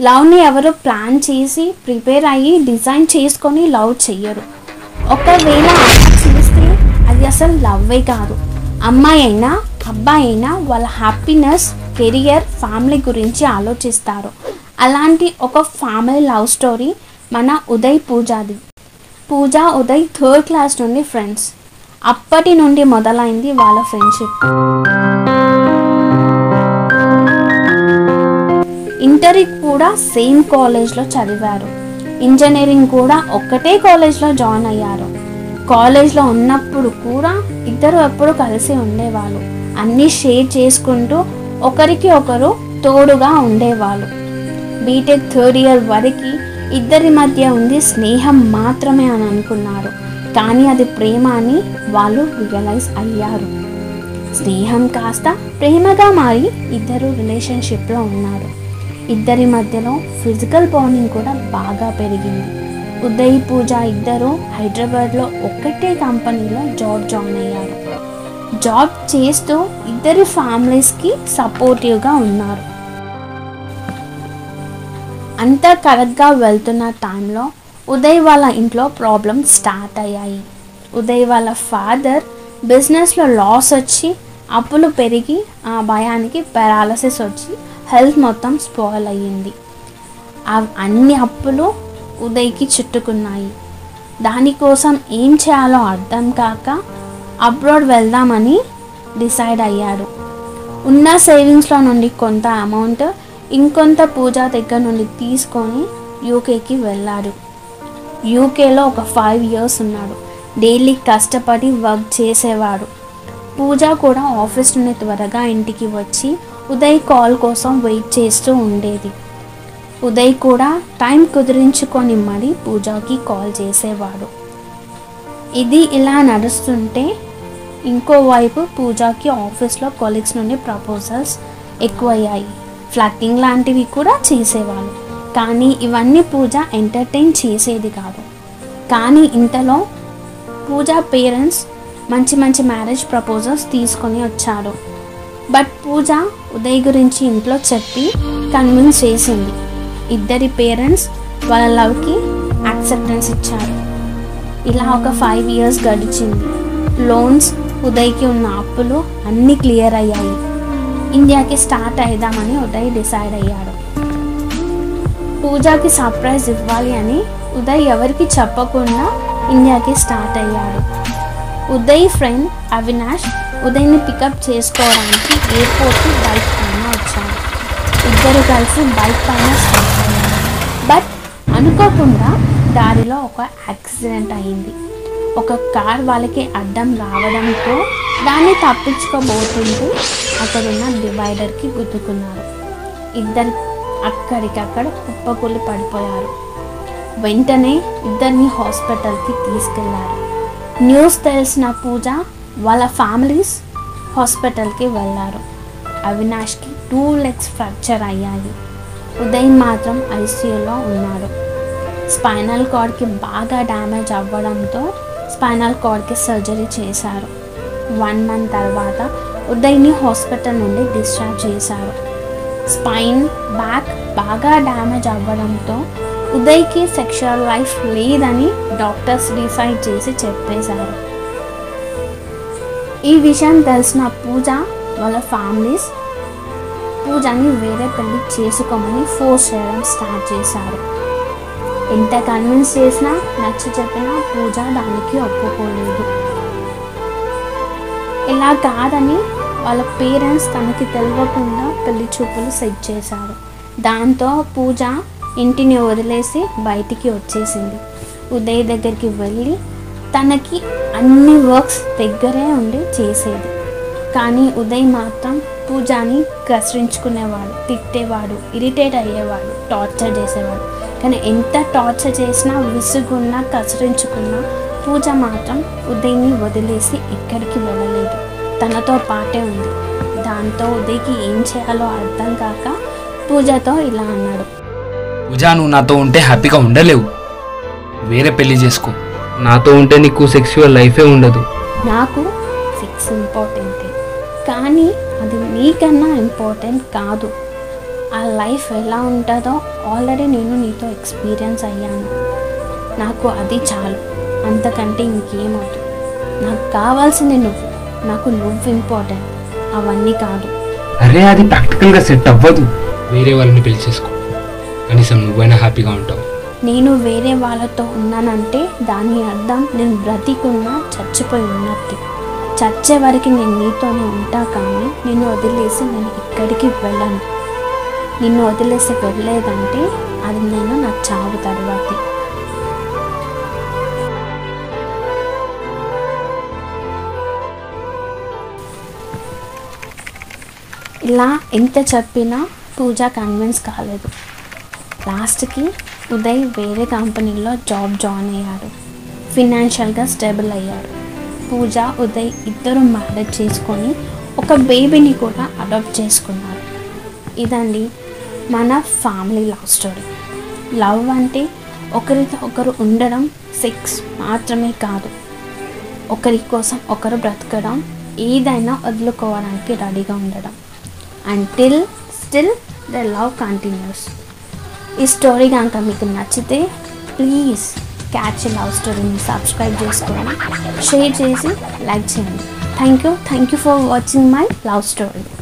లవ్ని ఎవరు ప్లాన్ చేసి ప్రిపేర్ అయ్యి డిజైన్ చేసుకొని లవ్ చెయ్యరు ఒకవేళ అలా చేస్తే అది అసలు లవ్వే కాదు అమ్మాయి అయినా అబ్బాయి అయినా వాళ్ళ హ్యాపీనెస్ కెరియర్ ఫ్యామిలీ గురించి ఆలోచిస్తారు అలాంటి ఒక ఫ్యామిలీ లవ్ స్టోరీ మన ఉదయ్ పూజాది పూజ ఉదయ్ థర్డ్ క్లాస్ నుండి ఫ్రెండ్స్ అప్పటి నుండి మొదలైంది వాళ్ళ ఫ్రెండ్షిప్ ఇంటర్కి కూడా సేమ్ కాలేజ్లో చదివారు ఇంజనీరింగ్ కూడా ఒక్కటే కాలేజ్లో జాయిన్ అయ్యారు కాలేజ్లో ఉన్నప్పుడు కూడా ఇద్దరు ఎప్పుడు కలిసి ఉండేవాళ్ళు అన్నీ షేర్ చేసుకుంటూ ఒకరికి ఒకరు తోడుగా ఉండేవాళ్ళు బీటెక్ థర్డ్ ఇయర్ వరకు ఇద్దరి మధ్య ఉంది స్నేహం మాత్రమే అని అనుకున్నారు కానీ అది ప్రేమ అని వాళ్ళు రియలైజ్ అయ్యారు స్నేహం కాస్త ప్రేమగా మారి ఇద్దరు రిలేషన్షిప్లో ఉన్నారు ఇద్దరి మధ్యలో ఫిజికల్ బాండింగ్ కూడా బాగా పెరిగింది ఉదయ్ పూజ ఇద్దరు హైదరాబాద్లో ఒక్కటే కంపెనీలో జాబ్ జాయిన్ అయ్యారు జాబ్ చేస్తూ ఇద్దరి ఫ్యామిలీస్కి సపోర్టివ్గా ఉన్నారు అంతా కరెక్ట్గా వెళ్తున్న టైంలో ఉదయ్ వాళ్ళ ఇంట్లో ప్రాబ్లమ్స్ స్టార్ట్ అయ్యాయి ఉదయ్ వాళ్ళ ఫాదర్ బిజినెస్లో లాస్ వచ్చి అప్పులు పెరిగి ఆ భయానికి పెరాలసిస్ వచ్చి హెల్త్ మొత్తం స్పాయిల్ అయ్యింది ఆ అన్ని అప్పులు ఉదయ్కి చుట్టుకున్నాయి దానికోసం ఏం చేయాలో అర్థం కాక అబ్రాడ్ వెళ్దామని డిసైడ్ అయ్యాడు ఉన్న సేవింగ్స్లో నుండి కొంత అమౌంట్ ఇంకొంత పూజ దగ్గర నుండి తీసుకొని యూకేకి వెళ్ళాడు యూకేలో ఒక ఫైవ్ ఇయర్స్ ఉన్నాడు డైలీ కష్టపడి వర్క్ చేసేవాడు పూజ కూడా ఆఫీస్ నుండి త్వరగా ఇంటికి వచ్చి ఉదయ్ కాల్ కోసం వెయిట్ చేస్తూ ఉండేది ఉదయ్ కూడా టైం కుదిరించుకొని మరి పూజకి కాల్ చేసేవాడు ఇది ఇలా నడుస్తుంటే ఇంకోవైపు పూజకి ఆఫీస్లో కొలీగ్స్ నుండి ప్రపోజల్స్ ఎక్కువయ్యాయి ఫ్లట్టింగ్ లాంటివి కూడా చేసేవాళ్ళు కానీ ఇవన్నీ పూజ ఎంటర్టైన్ చేసేది కాదు కానీ ఇంతలో పూజ పేరెంట్స్ మంచి మంచి మ్యారేజ్ ప్రపోజల్స్ తీసుకొని వచ్చారు బట్ పూజ ఉదయ్ గురించి ఇంట్లో చెప్పి కన్విన్స్ చేసింది ఇద్దరి పేరెంట్స్ వాళ్ళ లవ్కి యాక్సెప్టెన్స్ ఇచ్చారు ఇలా ఒక ఫైవ్ ఇయర్స్ గడిచింది లోన్స్ ఉదయ్కి ఉన్న అప్పులు అన్నీ క్లియర్ అయ్యాయి ఇండియాకి స్టార్ట్ అయిదామని ఉదయ్ డిసైడ్ అయ్యాడు పూజకి సర్ప్రైజ్ ఇవ్వాలి అని ఉదయ్ ఎవరికి చెప్పకుండా ఇండియాకి స్టార్ట్ అయ్యాడు ఉదయ్ ఫ్రెండ్ అవినాష్ ఉదయ్ని పికప్ చేసుకోవడానికి ఎయిర్పోర్ట్కి బైక్ పైన వచ్చాడు ఇద్దరు కలిసి బైక్ పైన స్టార్ట్ అయ్యారు బట్ అనుకోకుండా దారిలో ఒక యాక్సిడెంట్ అయింది ఒక కార్ వాళ్ళకి అడ్డం రావడంతో దాన్ని తప్పించుకోబోతుంటూ అక్కడున్న డివైడర్కి గుద్దుకున్నారు ఇద్దరు అక్కడికక్కడ కుప్పకూలి పడిపోయారు వెంటనే ఇద్దరిని హాస్పిటల్కి తీసుకెళ్లారు న్యూస్ తెలిసిన పూజ వాళ్ళ ఫ్యామిలీస్ హాస్పిటల్కి వెళ్ళారు అవినాష్కి టూ లెగ్స్ ఫ్రాక్చర్ అయ్యాయి ఉదయ్ మాత్రం ఐసీయూలో ఉన్నాడు స్పైనల్ కార్డ్కి బాగా డ్యామేజ్ అవ్వడంతో స్పైనల్ కార్డ్కి సర్జరీ చేశారు వన్ మంత్ తర్వాత ఉదయ్ని హాస్పిటల్ నుండి డిశ్చార్జ్ చేశారు స్పైన్ బ్యాక్ బాగా డ్యామేజ్ అవ్వడంతో ఉదయ్కి సెక్షువల్ లైఫ్ లేదని డాక్టర్స్ డిసైడ్ చేసి చెప్పేశారు ఈ విషయం తెలిసిన పూజ వాళ్ళ ఫ్యామిలీస్ పూజని వేరే పెళ్లి చేసుకోమని ఫోర్స్ చేయడం స్టార్ట్ చేశారు ఎంత కన్విన్స్ చేసినా నచ్చ చెప్పినా పూజ దానికి ఒప్పుకోలేదు ఇలా కాదని వాళ్ళ పేరెంట్స్ తనకి తెలియకుండా పెళ్లి చూపులు సెట్ చేశారు దాంతో పూజ ఇంటిని వదిలేసి బయటికి వచ్చేసింది ఉదయ్ దగ్గరికి వెళ్ళి తనకి అన్ని వర్క్స్ దగ్గరే ఉండి చేసేది కానీ ఉదయ్ మాత్రం పూజని కసిరించుకునేవాడు తిట్టేవాడు ఇరిటేట్ అయ్యేవాడు టార్చర్ చేసేవాడు కానీ ఎంత టార్చర్ చేసినా విసుగున్నా కసిరించుకున్నా పూజ మాత్రం ఉదయ్ని వదిలేసి ఎక్కడికి వెళ్ళలేదు తనతో పాటే ఉంది దాంతో ఉదయ్కి ఏం చేయాలో అర్థం కాక పూజతో ఇలా అన్నాడు పూజ నువ్వు నాతో ఉంటే హ్యాపీగా ఉండలేవు వేరే పెళ్లి చేసుకో నాతో ఉంటే నీకు సెక్సువల్ లైఫే ఉండదు నాకు సెక్స్ ఇంపార్టెంటే కానీ అది నీకన్నా ఇంపార్టెంట్ కాదు ఆ లైఫ్ ఎలా ఉంటుందో ఆల్రెడీ నేను నీతో ఎక్స్పీరియన్స్ అయ్యాను నాకు అది చాలు అంతకంటే ఇంకేమవుతుంది నాకు కావాల్సింది నువ్వు నాకు నువ్వు ఇంపార్టెంట్ అవన్నీ కాదు అరే అది ప్రాక్టికల్గా సెట్ అవ్వదు వేరే వాళ్ళని పెళ్లి చేసుకో కనీసం నువ్వైనా హ్యాపీగా ఉంటావు నేను వేరే వాళ్ళతో ఉన్నానంటే దాని అర్థం నేను బ్రతికున్నా చచ్చిపోయి ఉన్నట్టే చచ్చే వరకు నేను నీతోనే ఉంటా కానీ నిన్ను వదిలేసి నేను ఎక్కడికి వెళ్ళను నిన్ను వదిలేసి వెళ్ళలేదంటే అది నేను నా చావు తర్వాతే ఇలా ఎంత చెప్పినా పూజ కన్విన్స్ కాలేదు లాస్ట్కి ఉదయ్ వేరే కంపెనీలో జాబ్ జాయిన్ అయ్యాడు ఫినాన్షియల్గా స్టేబుల్ అయ్యాడు పూజ ఉదయ్ ఇద్దరు మ్యారేజ్ చేసుకొని ఒక బేబీని కూడా అడాప్ట్ చేసుకున్నారు ఇదండి మన ఫ్యామిలీ లవ్ స్టోరీ లవ్ అంటే ఒకరితో ఒకరు ఉండడం సెక్స్ మాత్రమే కాదు ఒకరి కోసం ఒకరు బ్రతకడం ఏదైనా వదులుకోవడానికి రెడీగా ఉండడం until still the love continues ఈ స్టోరీ కనుక మీకు నచ్చితే ప్లీజ్ క్యాచ్ లవ్ స్టోరీని సబ్స్క్రైబ్ చేసుకొని షేర్ చేసి లైక్ చేయండి thank you thank you for watching my love story